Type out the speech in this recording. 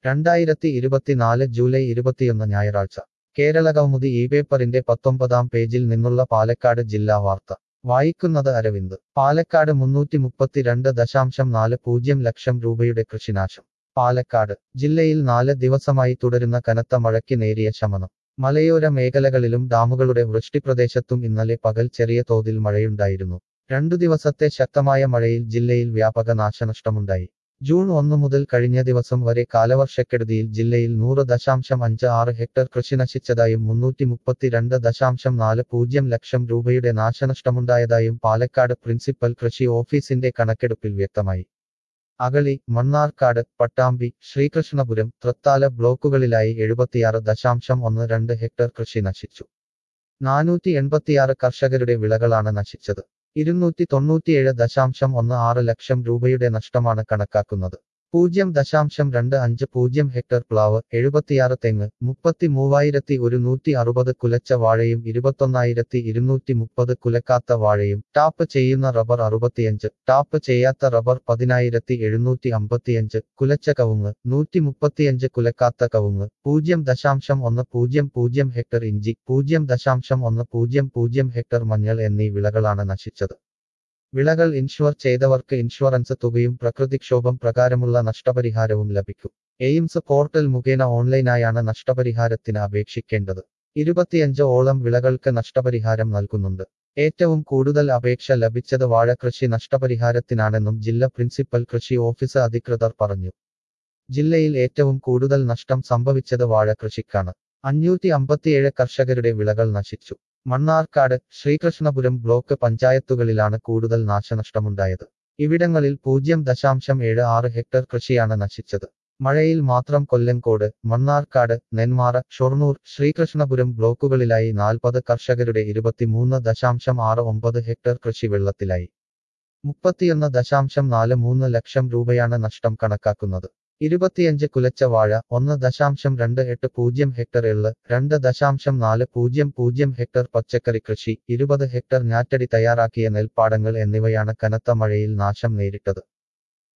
രണ്ടായിരത്തി ഇരുപത്തിനാല് ജൂലൈ ഇരുപത്തിയൊന്ന് ഞായറാഴ്ച കേരള കൗമുദി ഈ പേപ്പറിന്റെ പത്തൊമ്പതാം പേജിൽ നിന്നുള്ള പാലക്കാട് ജില്ലാ വാർത്ത വായിക്കുന്നത് അരവിന്ദ് പാലക്കാട് മുന്നൂറ്റി മുപ്പത്തിരണ്ട് ദശാംശം നാല് പൂജ്യം ലക്ഷം രൂപയുടെ കൃഷിനാശം പാലക്കാട് ജില്ലയിൽ നാല് ദിവസമായി തുടരുന്ന കനത്ത മഴയ്ക്ക് നേരിയ ശമനം മലയോര മേഖലകളിലും ഡാമുകളുടെ വൃഷ്ടിപ്രദേശത്തും ഇന്നലെ പകൽ ചെറിയ തോതിൽ മഴയുണ്ടായിരുന്നു രണ്ടു ദിവസത്തെ ശക്തമായ മഴയിൽ ജില്ലയിൽ വ്യാപക നാശനഷ്ടമുണ്ടായി ജൂൺ ഒന്ന് മുതൽ കഴിഞ്ഞ ദിവസം വരെ കാലവർഷക്കെടുതിയിൽ ജില്ലയിൽ നൂറ് ദശാംശം അഞ്ച് ആറ് ഹെക്ടർ കൃഷി നശിച്ചതായും മുന്നൂറ്റി മുപ്പത്തിരണ്ട് ദശാംശം നാല് പൂജ്യം ലക്ഷം രൂപയുടെ നാശനഷ്ടമുണ്ടായതായും പാലക്കാട് പ്രിൻസിപ്പൽ കൃഷി ഓഫീസിന്റെ കണക്കെടുപ്പിൽ വ്യക്തമായി അകളി മണ്ണാർക്കാട് പട്ടാമ്പി ശ്രീകൃഷ്ണപുരം തൃത്താല ബ്ലോക്കുകളിലായി എഴുപത്തിയാറ് ദശാംശം ഒന്ന് രണ്ട് ഹെക്ടർ കൃഷി നശിച്ചു നാനൂറ്റി എൺപത്തിയാറ് കർഷകരുടെ വിളകളാണ് നശിച്ചത് ഇരുന്നൂറ്റി തൊണ്ണൂറ്റിയേഴ് ദശാംശം ഒന്ന് ആറ് ലക്ഷം രൂപയുടെ നഷ്ടമാണ് കണക്കാക്കുന്നത് പൂജ്യം ദശാംശം രണ്ട് അഞ്ച് പൂജ്യം ഹെക്ടർ പ്ലാവ് എഴുപത്തിയാറ് തെങ്ങ് മുപ്പത്തി മൂവായിരത്തി ഒരുന്നൂറ്റി അറുപത് കുലച്ച വാഴയും ഇരുപത്തൊന്നായിരത്തി ഇരുന്നൂറ്റി മുപ്പത് കുലക്കാത്ത വാഴയും ടാപ്പ് ചെയ്യുന്ന റബ്ബർ അറുപത്തിയഞ്ച് ടാപ്പ് ചെയ്യാത്ത റബ്ബർ പതിനായിരത്തി എഴുന്നൂറ്റി അമ്പത്തിയഞ്ച് കുലച്ച കവുങ്ങ് നൂറ്റി മുപ്പത്തിയഞ്ച് കുലക്കാത്ത കവുങ്ങ് പൂജ്യം ദശാംശം ഒന്ന് പൂജ്യം പൂജ്യം ഹെക്ടർ ഇഞ്ചി പൂജ്യം ദശാംശം ഒന്ന് പൂജ്യം പൂജ്യം ഹെക്ടർ മഞ്ഞൾ എന്നീ വിളകളാണ് നശിച്ചത് വിളകൾ ഇൻഷുർ ചെയ്തവർക്ക് ഇൻഷുറൻസ് തുകയും പ്രകൃതിക്ഷോഭം പ്രകാരമുള്ള നഷ്ടപരിഹാരവും ലഭിക്കും എയിംസ് പോർട്ടൽ മുഖേന ഓൺലൈനായാണ് നഷ്ടപരിഹാരത്തിന് അപേക്ഷിക്കേണ്ടത് ഇരുപത്തിയഞ്ച് ഓളം വിളകൾക്ക് നഷ്ടപരിഹാരം നൽകുന്നുണ്ട് ഏറ്റവും കൂടുതൽ അപേക്ഷ ലഭിച്ചത് വാഴകൃഷി നഷ്ടപരിഹാരത്തിനാണെന്നും ജില്ല പ്രിൻസിപ്പൽ കൃഷി ഓഫീസ് അധികൃതർ പറഞ്ഞു ജില്ലയിൽ ഏറ്റവും കൂടുതൽ നഷ്ടം സംഭവിച്ചത് വാഴകൃഷിക്കാണ് അഞ്ഞൂറ്റി അമ്പത്തിയേഴ് കർഷകരുടെ വിളകൾ നശിച്ചു മണ്ണാർക്കാട് ശ്രീകൃഷ്ണപുരം ബ്ലോക്ക് പഞ്ചായത്തുകളിലാണ് കൂടുതൽ നാശനഷ്ടമുണ്ടായത് ഇവിടങ്ങളിൽ പൂജ്യം ദശാംശം ഏഴ് ആറ് ഹെക്ടർ കൃഷിയാണ് നശിച്ചത് മഴയിൽ മാത്രം കൊല്ലങ്കോട് മണ്ണാർക്കാട് നെന്മാറ ഷൊർണൂർ ശ്രീകൃഷ്ണപുരം ബ്ലോക്കുകളിലായി നാൽപ്പത് കർഷകരുടെ ഇരുപത്തിമൂന്ന് ദശാംശം ആറ് ഒമ്പത് ഹെക്ടർ കൃഷി വെള്ളത്തിലായി മുപ്പത്തിയൊന്ന് ദശാംശം നാല് മൂന്ന് ലക്ഷം രൂപയാണ് നഷ്ടം കണക്കാക്കുന്നത് ഇരുപത്തിയഞ്ച് കുലച്ച വാഴ ഒന്ന് ദശാംശം രണ്ട് എട്ട് പൂജ്യം ഹെക്ടർ എള്ള് രണ്ട് ദശാംശം നാല് പൂജ്യം പൂജ്യം ഹെക്ടർ പച്ചക്കറി കൃഷി ഇരുപത് ഹെക്ടർ ഞാറ്റടി തയ്യാറാക്കിയ നെൽപ്പാടങ്ങൾ എന്നിവയാണ് കനത്ത മഴയിൽ നാശം നേരിട്ടത്